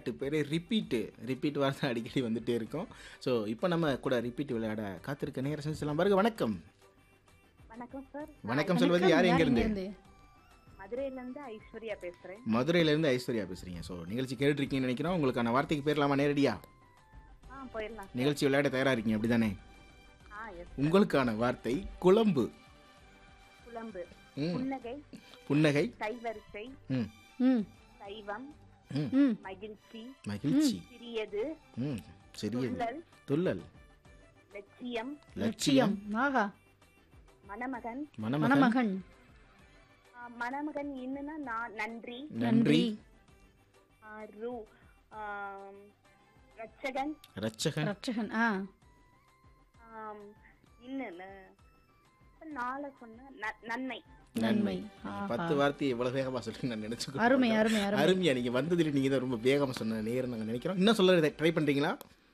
விளையாட்டு பேர் repeat repeat வார்த்தை அடிக்கடி வந்துட்டே இருக்கும் ஸோ இப்போ நம்ம கூட ரிப்பீட் விளையாட காத்திருக்க நேரம் செஞ்சுலாம் பாருங்க வணக்கம் வணக்கம் சார் வணக்கம் சொல்வது யார் எங்கேருந்து மதுரையில இருந்து ஐஸ்வர்யா பேசுறேன் மதுரையிலேருந்து ஐஸ்வர்யா பேசுகிறீங்க ஸோ நிகழ்ச்சி கேட்டுருக்கீங்கன்னு நினைக்கிறோம் உங்களுக்கான வார்த்தைக்கு போயிடலாமா நேரடியா ஆ போயிடலாம் நிகழ்ச்சி விளையாட தயாராக இருக்கீங்க அப்படி தானே ஆ எஸ் உங்களுக்கான வார்த்தை குழம்பு குழம்பு ம் புன்னகை புன்னகை கைவரிசை ம் ம் சைவம் ம் ம் மகிழ்ச்சி மகிழ்ச்சி சிறியது ம் சிறியது துள்ளல் துள்ளல் லட்சியம் லட்சியம் ஆகா மணமகன் மணமகன் மணமகன் ஆ, மணமகன் இன்னுன்னா நான் நன்றி நன்றி ஆ, ரூ ஆம், ரட்சகன் ரட்சகன் ரட்சகன் ஆ ஆம், இன்னுன்னு நாளை சொன்ன ந- நன்மை நன்மை பத்து வார்த்தையை எவ்வளவு வேகமா சொல்லி நான் நினைச்சு அருமை அருமை அருமை அருமையா நீங்க வந்ததுல நீங்க தான் ரொம்ப வேகமா சொன்ன நேரம் நாங்க நினைக்கிறோம் இன்னும் சொல்ல ட்ரை பண்றீங்களா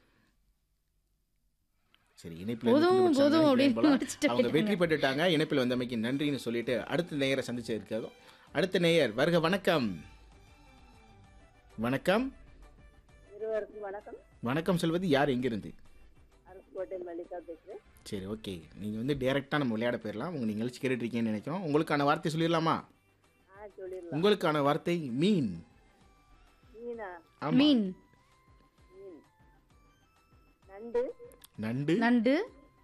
சரி இணைப்பில் இருந்து போதும், திரும்ப போதும் நினைக்கிறேன் அப்படின்னு போல. முடிச்சுட்டு அவங்க போயிட்டாங்க. வெற்றி பெற்றுட்டாங்க இணைப்பில் வந்தமைக்கு நன்றின்னு சொல்லிட்டு அடுத்த நேயரை சந்திச்சு இருக்காங்க அடுத்த நேயர் வருக வணக்கம் வணக்கம் இருவருக்கும் வணக்கம் வணக்கம் சொல்வது யார் எங்கிருந்து அரசுக்கோட்டை மல்லிகா பேசுறேன் சரி ஓகே நீங்கள் வந்து டேரெக்டாக நம்ம விளையாட போயிடலாம் உங்கள் நிகழ்ச்சி கேட்டுட்டு இருக்கீங்கன்னு நினைக்கிறோம் உங்களுக்கான வார்த்தை சொல்லிடலாமா ஆ சொல்லிடலாம் உங்களுக்கான வார்த்தை மீன் மீனா ஆமா மீன் மீன் நண்டு நண்டு நண்டு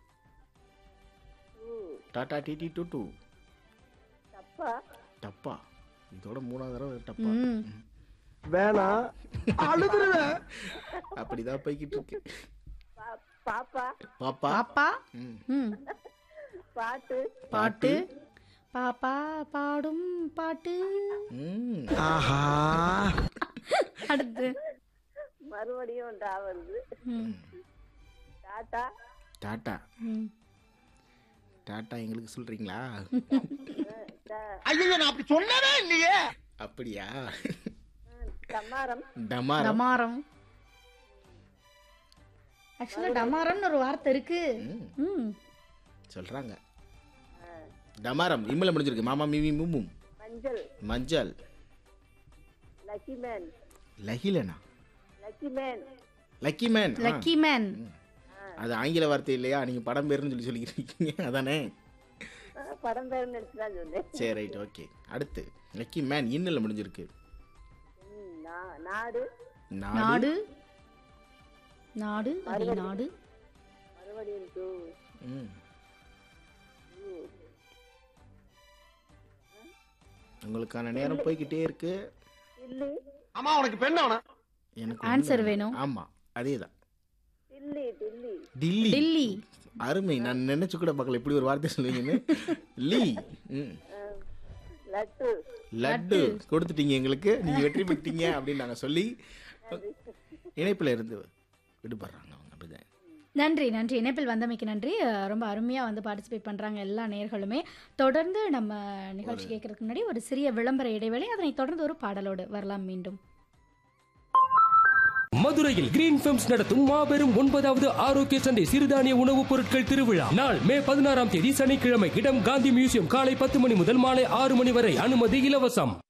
ஊ டாடா டிடி டூ டூ தப்பா டப்பா இதோட மூணாவது தடவை டப்பா ம் வேணாம் அழுதுருவேன் அப்படிதான் போய்கிட்டு இருக்கு பா- பாப்பா பாப்பா பாப்பா ம். ம் பாட்டு பாட்டு பாப்பா பாடும் பாட்டு ம். ஆஹா அடுத்து மறுபடியும் டா வருது ம் டாட்டா டாட்டா ம் டாட்டா எங்களுக்கு சொல்றீங்களா ஐயோ நான் அப்படி சொன்னவே இல்லையே அப்படியா சம்மாரம் டமாரம் டமாரம் ஆக்சுவலா டமாரம்னு ஒரு வார்த்தை இருக்கு ம். ம் சொல்றாங்க டமாரம் இம்மல முடிஞ்சிருக்கு மாமா மிமி மும்மும் மஞ்சள் மஞ்சள் லக்கி மேன் லஹிலனா லக்கி மேன் லக்கி மேன் ஆ. லக்கி மேன் அது ஆங்கில வார்த்தை இல்லையா நீங்க படம் பேருன்னு சொல்லி சொல்லிக்கிட்டு இருக்கீங்க அதானே படம் பேர் நினைச்சுதான் சொன்னேன் சரி ரைட் ஓகே அடுத்து லக்கி மேன் இன்னில் முடிஞ்சிருக்கு ம், நா- நாடு நாடு நாடு நாடு அடி நாடு மறுபடியும் டூ ம். உங்களுக்கான நேரம் போய்கிட்டே இருக்கு இல்லி அம்மா உனக்கு பெண் அவனா எனக்கு Answer ஒண்ணும் வேணும். ஆமா அதேதான் டில்லி டில்லி டில்லி டெல்லி அருமை நான் நினைச்சு கூட பார்க்கல இப்படி ஒரு வார்த்தை சொல்லுவீங்கன்னு லீ ம். லட்டு லட்டு கொடுத்துட்டீங்க எங்களுக்கு நீங்க வெற்றி பெற்றீங்க அப்படின்னு நாங்க சொல்லி இணைப்புல இருந்து விடுபடுறாங்க அவங்க அப்படிதான் நன்றி நன்றி இணைப்பில் வந்தமைக்கு நன்றி அஹ், ரொம்ப அருமையாக வந்து பார்ட்டிசிபேட் பண்ணுறாங்க எல்லா நேர்களுமே தொடர்ந்து நம்ம நிகழ்ச்சி கேட்கறதுக்கு முன்னாடி ஒரு சிறிய விளம்பர இடைவேளை அதனைத் தொடர்ந்து ஒரு பாடலோடு வரலாம் மீண்டும் மதுரையில் கிரீன் ஃபிலிம்ஸ் நடத்தும் மாபெரும் ஒன்பதாவது ஆரோக்கிய சந்தை சிறுதானிய உணவுப் பொருட்கள் திருவிழா நாள் மே பதினாறாம் தேதி சனிக்கிழமை இடம் காந்தி மியூசியம் காலை பத்து மணி முதல் மாலை ஆறு மணி வரை அனுமதி இலவசம்